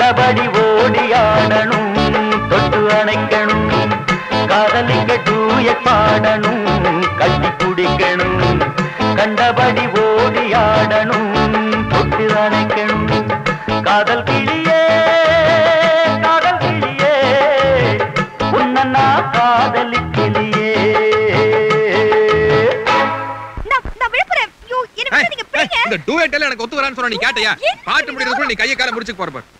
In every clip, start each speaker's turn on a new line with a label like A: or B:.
A: கண்டபடி ஓடி ஆடணும் தொட்டு அணைக்கணும் காதலிக்க டூய பாடணும் கட்டி குடிக்கணும் கண்டபடி ஓடி ஆடணும் தொட்டு அணைக்கணும் காதல் கிளியே காதல் கிளியே உன்ன நான் காதலிக்கிளியே
B: நான் நான் விழுப்புறேன் ஐயோ என்ன
C: ஏய்,
B: விட்டு நீங்க
C: ஏய்,
B: பிடிங்க
C: இந்த டூயட் எல்லாம் எனக்கு ஒத்து வரான்னு சொன்னா நீ கேட்டியா
B: என்ன
C: பாட்டு முடிக்கிறதுக்குள்ள நீ கையை கால முடிச்சுக்க போற பாரு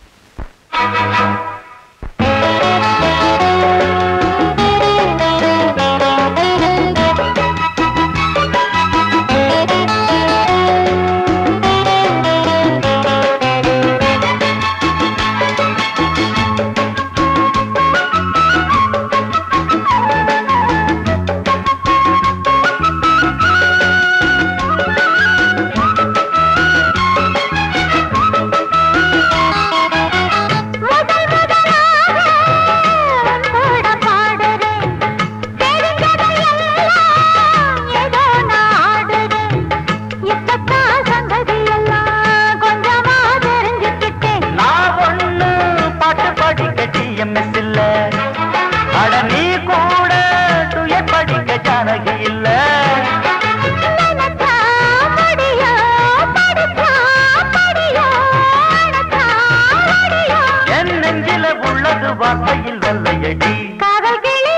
B: முதல் முதலாக கூட பாடுறேன் தெரிஞ்சதையெல்லாம் ஏதோ நாடுறேன் இப்பத்தான் சங்கதி எல்லாம் கொஞ்சமா தெரிஞ்சுக்கிட்டேன்
A: நான் ஒண்ணு பாட்டு படிக்க டிஎம்எஸ் இல்ல அட நீ கூட துயர் படிக்க ஜானகி இல்ல
B: நினைச்சா முடியும் படிச்சா படியும் அணைச்சா முடியும்
A: என் நெஞ்சில உள்ளது வார்த்தையில் வெள்ளையடி
B: காதல் கிளி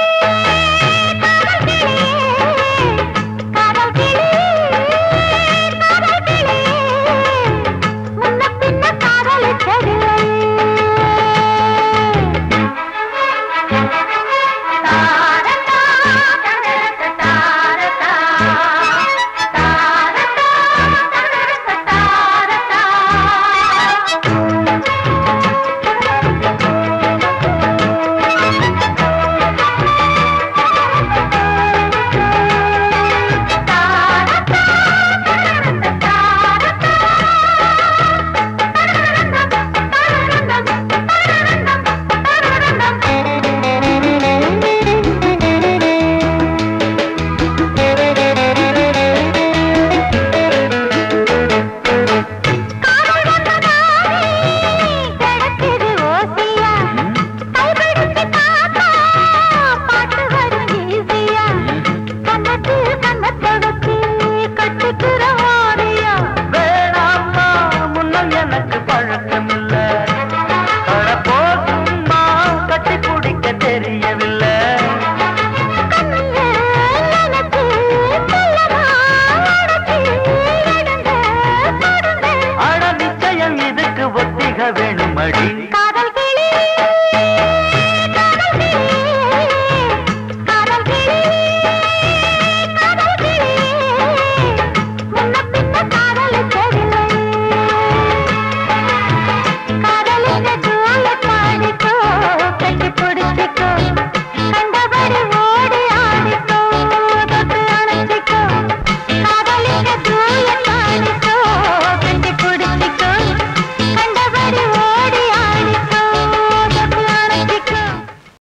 B: காதல் கிளி காதல் கிளி காதல் கிளி முன்ன பின்ன காதலிச்சதில்லை தாரதா தரத தாரதா தாரதா தரத தாரதா கிடக்குது ஓசியா கைபிடிச்சு பார்த்தா பாட்டு வரும் ஈஸியா கண்ணத்து கண்ணத்தை வச்சு கட்டுக்கிற ஓடியா
A: வேணாம்மா முன்னம் எனக்கு பழக்கம் இல்ல அட போதும்மா கட்டி பிடிக்க தெரியவில்லை
B: கண்ணுல நினைச்சு சொல்லமா அடக்கி எடுங்க கொடுங்க
A: அட நிச்சயம் இதுக்கு ஒத்திக வேணும் அடி